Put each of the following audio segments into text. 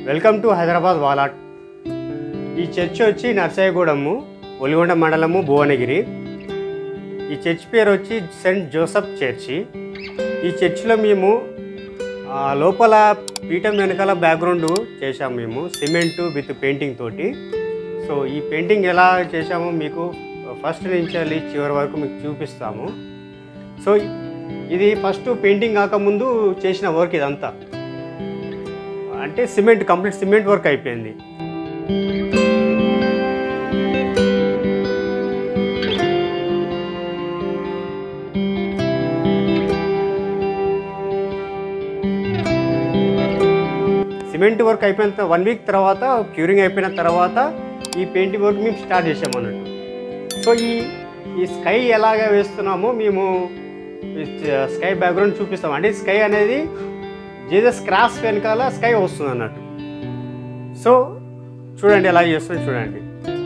welcome to Hyderabad వాలాట్ ఈ church వచ్చి నర్సాయిగూడెము ఒలిగొండ మండలము భువనగిరి ఈ చర్చ్ పేరు వచ్చి సెంట్ జోసఫ్ చర్చి ఈ చర్చిలో మేము ఆ, లోపల పీఠం వెనకాల బ్యాక్గ్రౌండ్ చేశాము మేము సిమెంట్ విత్ పెయింటింగ్ తోటి సో ఈ పెయింటింగ్ ఎలా చేశామో మీకు ఫస్ట్ నుంచి వెళ్ళి చివరి వరకు మీకు చూపిస్తాము సో ఇది ఫస్ట్ పెయింటింగ్ కాకముందు చేసిన వర్క్ ఇదంతా అంటే సిమెంట్ కంప్లీట్ సిమెంట్ వర్క్ అయిపోయింది సిమెంట్ వర్క్ అయిపోయిన వన్ వీక్ తర్వాత క్యూరింగ్ అయిపోయిన తర్వాత ఈ పెయింటింగ్ వర్క్ మేము స్టార్ట్ చేసాం అన్నట్టు సో ఈ ఈ స్కై ఎలాగ వేస్తున్నామో మేము స్కై బ్యాక్గ్రౌండ్ చూపిస్తాం అంటే స్కై అనేది జీసస్ క్రాస్ వెనకాల స్కై వస్తుంది అన్నట్టు సో చూడండి ఎలా చేస్తుంది చూడండి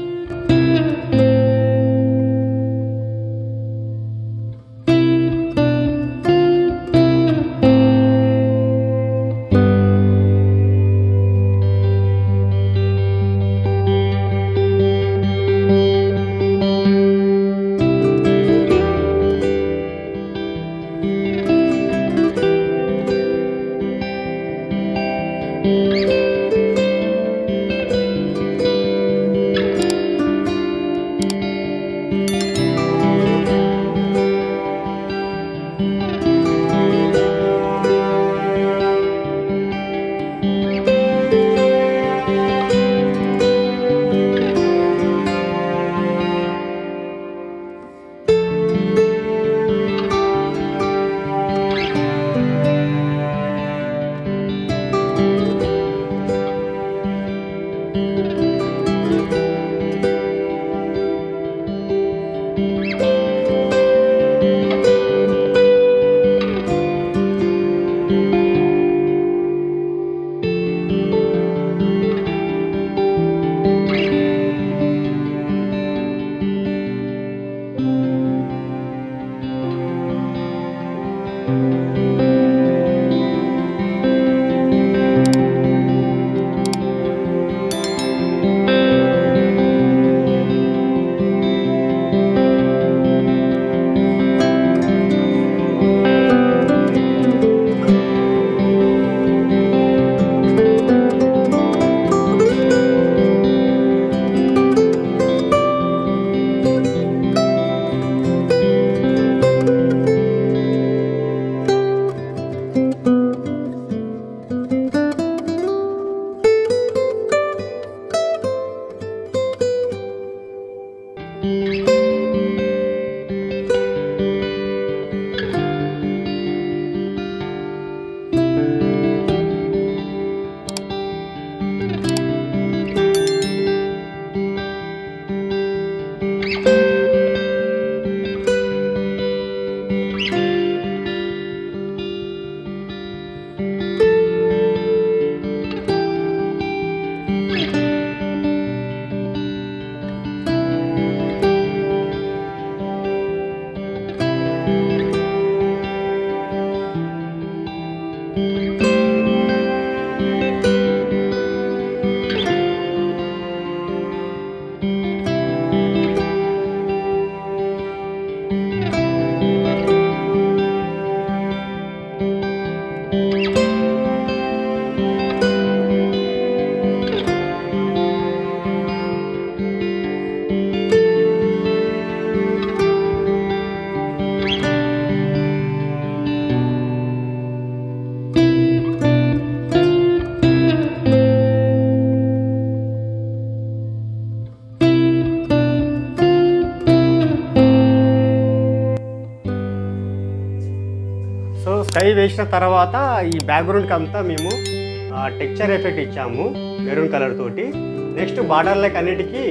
సో స్కై వేసిన తర్వాత ఈ బ్యాక్గ్రౌండ్కి అంతా మేము టెక్చర్ ఎఫెక్ట్ ఇచ్చాము మెరూన్ కలర్ తోటి నెక్స్ట్ బార్డర్లకి అన్నిటికీ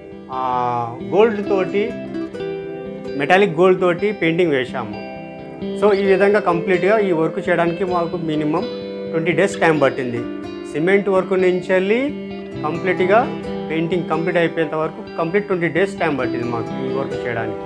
గోల్డ్ తోటి మెటాలిక్ గోల్డ్ తోటి పెయింటింగ్ వేసాము సో ఈ విధంగా కంప్లీట్గా ఈ వర్క్ చేయడానికి మాకు మినిమం ట్వంటీ డేస్ టైం పట్టింది సిమెంట్ వర్క్ నుంచి వెళ్ళి కంప్లీట్గా పెయింటింగ్ కంప్లీట్ అయిపోయేంత వరకు కంప్లీట్ ట్వంటీ డేస్ టైం పట్టింది మాకు ఈ వర్క్ చేయడానికి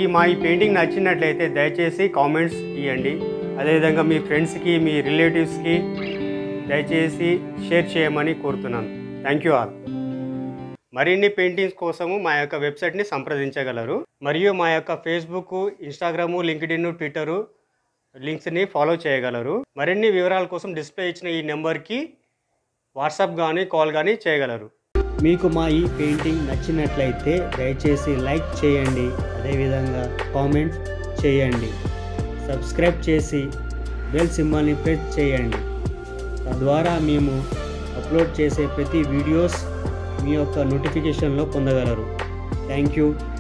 మా ఈ పెయింటింగ్ నచ్చినట్లయితే దయచేసి కామెంట్స్ ఇవ్వండి అదేవిధంగా మీ ఫ్రెండ్స్కి మీ రిలేటివ్స్కి దయచేసి షేర్ చేయమని కోరుతున్నాను థ్యాంక్ యూ ఆల్ మరిన్ని పెయింటింగ్స్ కోసము మా యొక్క వెబ్సైట్ని సంప్రదించగలరు మరియు మా యొక్క ఫేస్బుక్ ఇన్స్టాగ్రాము లింక్డ్ఇన్ ట్విట్టరు లింక్స్ని ఫాలో చేయగలరు మరిన్ని వివరాల కోసం డిస్ప్లే ఇచ్చిన ఈ నెంబర్కి వాట్సాప్ కానీ కాల్ కానీ చేయగలరు మీకు మా ఈ పెయింటింగ్ నచ్చినట్లయితే దయచేసి లైక్ చేయండి అదేవిధంగా కామెంట్ చేయండి సబ్స్క్రైబ్ చేసి బెల్ సింబల్ని ప్రెస్ చేయండి తద్వారా మేము అప్లోడ్ చేసే ప్రతి వీడియోస్ మీ యొక్క నోటిఫికేషన్లో పొందగలరు థ్యాంక్ యూ